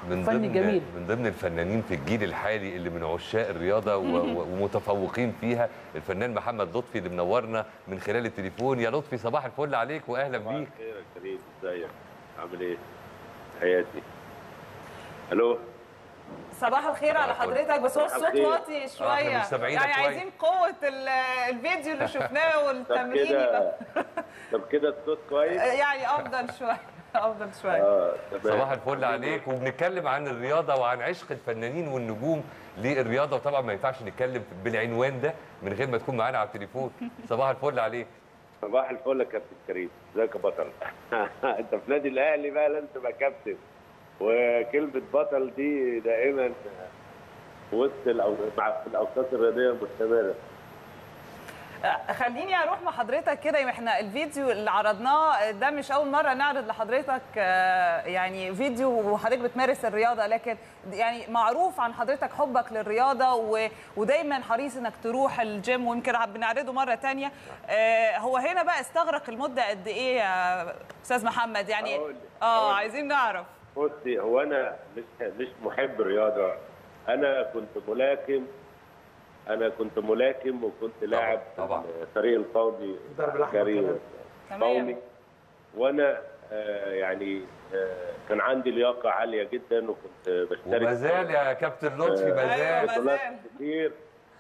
من فن ضمن جميل. من ضمن الفنانين في الجيل الحالي اللي من عشاق الرياضه و- و- ومتفوقين فيها الفنان محمد لطفي اللي منورنا من خلال التليفون يا لطفي صباح الفل عليك واهلا صباح بيك الخير يا كريم ازيك عامل ايه حياتي الو صباح الخير على حضرتك بس هو صباح الصوت الخير. واطي احنا شويه مش سامعينك يعني كويس. عايزين قوه ال- الفيديو اللي شفناه طب والتمرين كده يبقى طب كده الصوت كويس يعني افضل شويه افضل شويه اه تمام صباح الفل عليك وبنتكلم عن الرياضه وعن عشق الفنانين والنجوم للرياضه وطبعا ما ينفعش نتكلم بالعنوان ده من غير ما تكون معانا على التليفون صباح الفل عليك صباح الفل يا كابتن كريم ازيك يا بطل انت في نادي الاهلي بقى لازم تبقى كابتن وكلمه بطل دي دائما في وسط الأو- مع في الاوساط الرياضيه المستمره خليني اروح مع حضرتك كده يبقى احنا الفيديو اللي عرضناه ده مش اول مره نعرض لحضرتك آه، يعني فيديو وحضرتك بتمارس الرياضه لكن يعني معروف عن حضرتك حبك للرياضه و- ودايما حريص انك تروح الجيم ويمكن بنعرضه مره تانية آه، هو هنا بقى استغرق المده قد ايه يا استاذ محمد يعني أقول- اه أقول. عايزين نعرف بصي هو انا مش مش محب رياضه انا كنت ملاكم انا كنت ملاكم وكنت لاعب طبعاً. في الفريق القومي الضرب الأحمر العسكري كمان. تمام. قومي وانا آه، يعني آه، كان عندي لياقه عاليه جدا وكنت بشترك وما زال يا كابتن لطفي ما أيوة، زال ما بطولات زال. كتير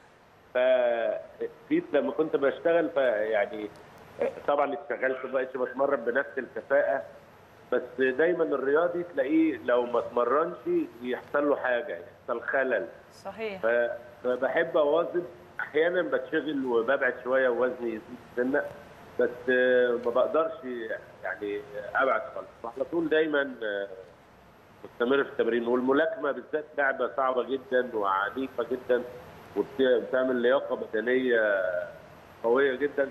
فجيت لما كنت بشتغل فيعني طبعا اشتغلت ما بقتش بتمرن بنفس الكفاءه بس دايما الرياضي تلاقيه لو ما اتمرنش يحصل له حاجه يحصل خلل صحيح ف- فبحب اواظب احيانا بتشغل وببعد شويه ووزني يزيد سنه بس آه، ما بقدرش يعني ابعد خالص فعلى طول دايما آه، مستمر في التمرين والملاكمه بالذات لعبه صعبه جدا وعنيفه جدا وبتعمل لياقه بدنيه قويه جدا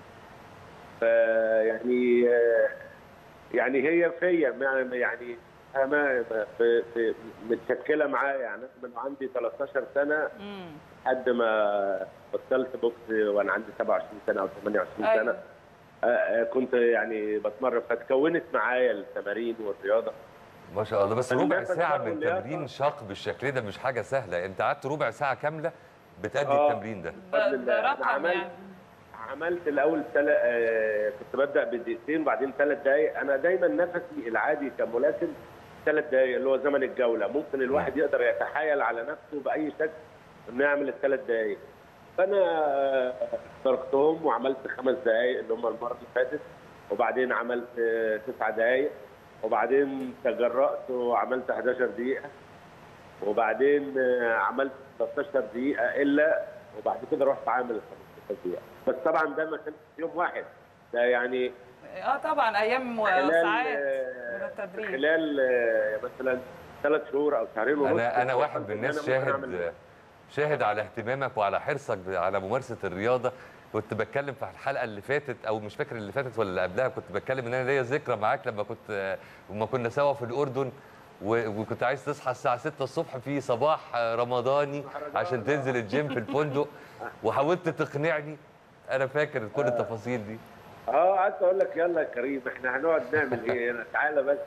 فيعني آه، يعني هي فيا يعني يعني انا في في متشكله معايا يعني أنا من عندي 13 سنه امم لحد ما بطلت بوكس وانا عندي 27 سنه او 28 أيوة. سنه آه، آه، كنت يعني بتمرن فتكونت معايا التمارين والرياضه ما شاء الله بس ربع النفس ساعه بقى من واللياقة. تمرين شاق بالشكل ده مش حاجه سهله انت قعدت ربع ساعه كامله بتأدي آه. التمرين ده ده, بفضل ده الله. أنا رقم عملت- يعني عملت الاول تل... آه كنت ببدا بدقيقتين وبعدين ثلاث دقائق انا دايما نفسي العادي كملاكم ثلاث دقائق اللي هو زمن الجوله ممكن الواحد يقدر يتحايل على نفسه باي شكل انه يعمل الثلاث دقائق فانا آه، تركتهم وعملت خمس دقائق اللي هم المره اللي فاتت وبعدين عملت آه، تسع دقائق وبعدين تجرأت وعملت 11 دقيقه وبعدين آه، عملت 13 دقيقه الا وبعد كده رحت عامل ال 15 دقيقه بس طبعا ده ما كانش في يوم واحد ده يعني اه طبعا ايام خلال وساعات من آه، التدريب خلال آه، مثلا ثلاث شهور او شهرين ونص انا انا كنت واحد وصلت من إن الناس أنا ممكن أعمل شاهد شاهد على اهتمامك وعلى حرصك على ممارسه الرياضه كنت بتكلم في الحلقه اللي فاتت او مش فاكر اللي فاتت ولا اللي قبلها كنت بتكلم ان انا ليا ذكرى معاك لما كنت لما كنا سوا في الاردن و- وكنت عايز تصحى الساعه 6 الصبح في صباح رمضاني عشان تنزل الجيم في الفندق وحاولت تقنعني انا فاكر كل التفاصيل دي اه قعدت اقول لك يلا يا كريم احنا هنقعد نعمل ايه هنا تعالى بس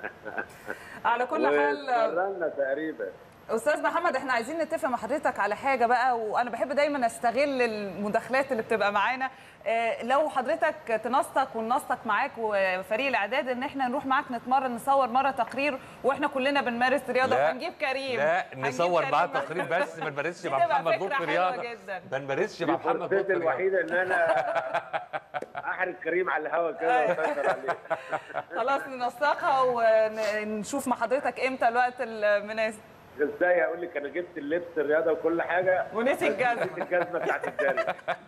على كل حال واتمرنا تقريبا استاذ محمد احنا عايزين نتفق مع حضرتك على حاجه بقى وانا بحب دايما استغل المداخلات اللي بتبقى معانا اه، لو حضرتك تنسق وننسق معاك وفريق الاعداد ان احنا نروح معاك نتمرن نصور مره تقرير واحنا كلنا بنمارس رياضه لا، وهنجيب كريم لا هنجيب نصور كريم معاه معانا. تقرير بس ما نمارسش دي مع تبقى محمد فكرة لطفي حلوة رياضه جدا. ما نمارسش دي مع محمد فرصتي لطفي رياضه الوحيده ان انا احرج كريم على الهوا كده واسيطر عليه خلاص ننسقها ونشوف مع حضرتك امتى الوقت المناسب ازاي اقول لك انا جبت اللبس الرياضه وكل حاجه ونسي الجزمة. نسيت الجزمه بتاعت الجري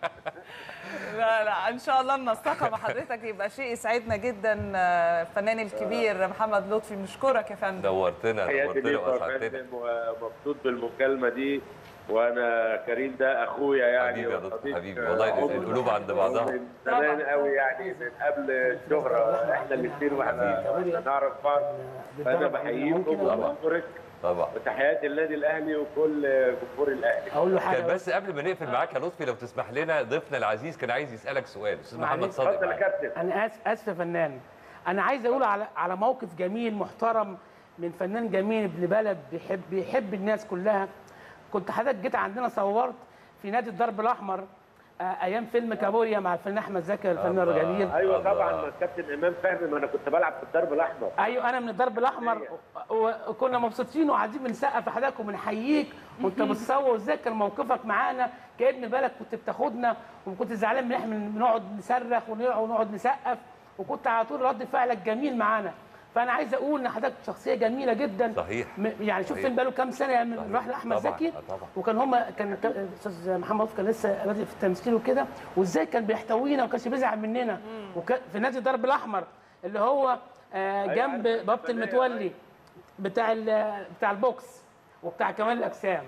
لا لا ان شاء الله ننسقها مع حضرتك يبقى شيء يسعدنا جدا آه، الفنان الكبير محمد لطفي نشكرك يا فندم نورتنا حياتي نورتنا ليك يا واسعدتنا فندم ومبسوط بالمكالمه دي وانا كريم ده اخويا يعني حبيبي يا دكتور، وصديق حبيبي، والله عمري. القلوب عند بعضها. من زمان قوي يعني من قبل الشهره احنا الاثنين واحنا واحنا نعرف بعض فانا بحييكم وبشكرك طبعا وتحياتي للنادي الاهلي وكل جمهور الاهلي اقول له حاجه كان بس قبل ما نقفل معاك يا لطفي لو تسمح لنا ضيفنا العزيز كان عايز يسالك سؤال استاذ محمد معلش. صادق اتفضل يا معاك. كابتن انا اسف اسف يا فنان انا عايز اقول على على موقف جميل محترم من فنان جميل ابن بلد بيحب بيحب الناس كلها كنت حضرتك جيت عندنا صورت في نادي الدرب الاحمر آه، ايام فيلم كابوريا مع الفنان احمد زكي الفنان الله. الجميل ايوه الله. طبعا ما الكابتن امام فهمي ما انا كنت بلعب في الدرب الاحمر ايوه انا من الدرب الاحمر و- وكنا مبسوطين وقاعدين بنسقف لحضرتك وبنحييك وانت بتصور ازاي كان موقفك معانا كابن بالك كنت بتاخدنا وكنت زعلان من احنا بنقعد نصرخ ونقعد ونقعد نسقف وكنت على طول رد فعلك جميل معانا فانا عايز اقول ان حضرتك شخصيه جميله جدا صحيح. م- يعني شوف صحيح. فين بقاله كام سنه يعني صحيح. راح لاحمد طبعاً. زكي آه طبعاً. وكان هما كان ك- استاذ محمد لطفي كان لسه بادئ في التمثيل وكده وازاي كان بيحتوينا وما كانش بيزعل مننا وكان في نادي الدرب الاحمر اللي هو آه، أيوة، جنب عارف بابة الفنية، المتولي بتاع ال- بتاع البوكس وبتاع كمال الاجسام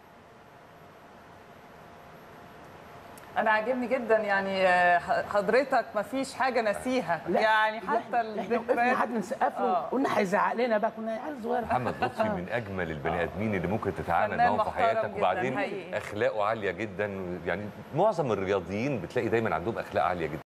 انا عاجبني جدا يعني آه، حضرتك ما فيش حاجه نسيها لا، يعني حتى احنا وقفنا الذكريات حد نسقف له آه. قلنا هيزعق لنا بقى كنا عيال صغيره محمد لطفي من اجمل البني ادمين اللي ممكن تتعامل فنان معاهم في محترم حياتك جداً وبعدين حقيقي. اخلاقه عاليه جدا يعني معظم الرياضيين بتلاقي دايما عندهم اخلاق عاليه جدا